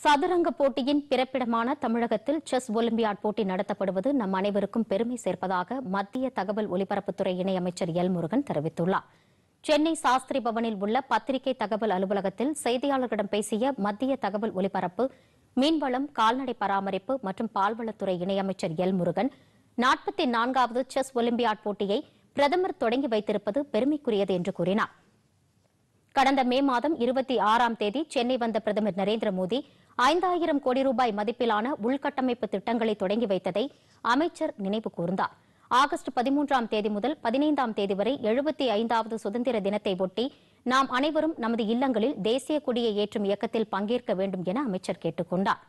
சதுரங்க போட்டியின் பிறப்பிடமான தமிழகத்தில் செஸ் ஒலிம்பியாட் போட்டி நடத்தப்படுவது நம் அனைவருக்கும் பெருமை சேர்ப்பதாக மத்திய தகவல் ஒலிபரப்புத்துறை இணையமைச்சர் எல் முருகன் தெரிவித்துள்ளார் சென்னை சாஸ்திரி பவனில் உள்ள பத்திரிகை தகவல் அலுவலகத்தில் செய்தியாளர்களிடம் பேசிய மத்திய தகவல் ஒலிபரப்பு மீன்வளம் கால்நடை பராமரிப்பு மற்றும் பால்வளத்துறை இணையமைச்சர் எல் முருகன் நாற்பத்தி நான்காவது செஸ் ஒலிம்பியாட் போட்டியை பிரதமர் தொடங்கி வைத்திருப்பது பெருமைக்குரியது என்று கூறினார் கடந்த மே மாதம் இருபத்தி ஆறாம் தேதி சென்னை வந்த பிரதமர் நரேந்திர மோடி ஐந்தாயிரம் கோடி ரூபாய் மதிப்பிலான உள்கட்டமைப்பு திட்டங்களை தொடங்கி வைத்ததை அமைச்சர் நினைவு கூர்ந்தார் ஆகஸ்ட் பதிமூன்றாம் தேதி முதல் பதினைந்தாம் தேதி வரை எழுபத்தி ஐந்தாவது சுதந்திர தினத்தை ஒட்டி நாம் அனைவரும் நமது இல்லங்களில் தேசிய கொடியை ஏற்றும் இயக்கத்தில் பங்கேற்க வேண்டும் என அமைச்சர் கேட்டுக் கொண்டார்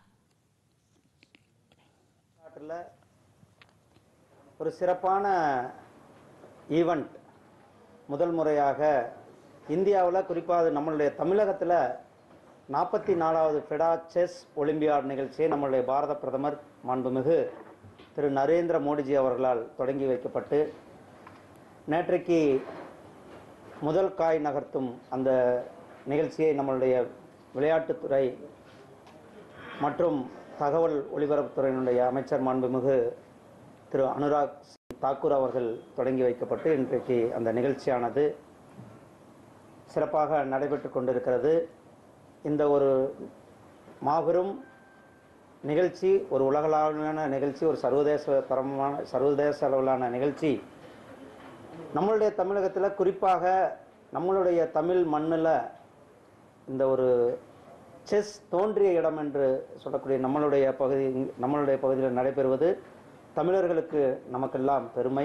நாட்டில் ஒரு சிறப்பான ஈவெண்ட் முதல் முறையாக இந்தியாவில் குறிப்பாக நம்மளுடைய தமிழகத்தில் நாற்பத்தி நாலாவது ஃபெடா செஸ் ஒலிம்பியாட் நிகழ்ச்சியை நம்மளுடைய பாரத பிரதமர் மாண்புமிகு திரு நரேந்திர மோடிஜி அவர்களால் தொடங்கி வைக்கப்பட்டு நேற்றைக்கு முதல் காய் நகர்த்தும் அந்த நிகழ்ச்சியை நம்மளுடைய விளையாட்டுத்துறை மற்றும் தகவல் ஒலிபரப்புத்துறையினுடைய அமைச்சர் மாண்புமிகு திரு அனுராக் சிங் தாக்கூர் அவர்கள் தொடங்கி வைக்கப்பட்டு இன்றைக்கு அந்த நிகழ்ச்சியானது சிறப்பாக நடைபெற்று கொண்டிருக்கிறது இந்த ஒரு மாபெரும் நிகழ்ச்சி ஒரு உலகளாவிலான நிகழ்ச்சி ஒரு சர்வதேச தரமான சர்வதேச அளவிலான நிகழ்ச்சி நம்மளுடைய தமிழகத்தில் குறிப்பாக நம்மளுடைய தமிழ் மண்ணில் இந்த ஒரு செஸ் தோன்றிய இடம் என்று சொல்லக்கூடிய நம்மளுடைய பகுதி நம்மளுடைய பகுதியில் நடைபெறுவது தமிழர்களுக்கு நமக்கெல்லாம் பெருமை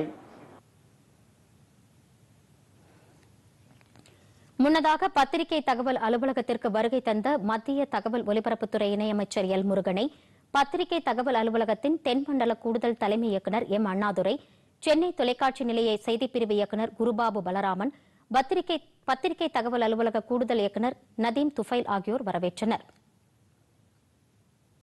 முன்னதாக பத்திரிகை தகவல் அலுவலகத்திற்கு வருகை தந்த மத்திய தகவல் ஒலிபரப்புத்துறை இணையமைச்சர் எல் முருகனை பத்திரிகை தகவல் அலுவலகத்தின் தென்மண்டல கூடுதல் தலைமை இயக்குநர் எம் அண்ணாதுரை சென்னை தொலைக்காட்சி நிலைய செய்திப்பிரிவு இயக்குநர் குருபாபு பலராமன் பத்திரிகை பத்திரிகை தகவல் அலுவலக கூடுதல் இயக்குநர் நதீம் துஃபைல் ஆகியோர் வரவேற்றனர்